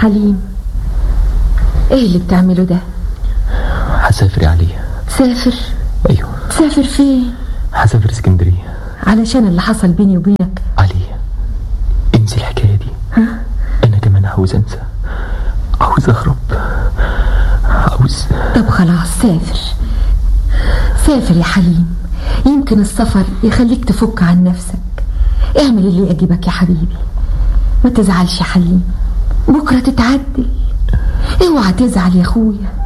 حليم ايه اللي بتعمله ده هسافر يا علي سافر ايوه سافر فين هسافر اسكندريه علشان اللي حصل بيني وبينك علي انسي الحكايه دي ها انا كمان عاوز انسى عاوز اهرب عاوز طب خلاص سافر سافر يا حليم يمكن السفر يخليك تفك عن نفسك اعمل اللي يعجبك يا حبيبي ما تزعلش يا حليم بكرة تتعدل اوعى تزعل يا اخويا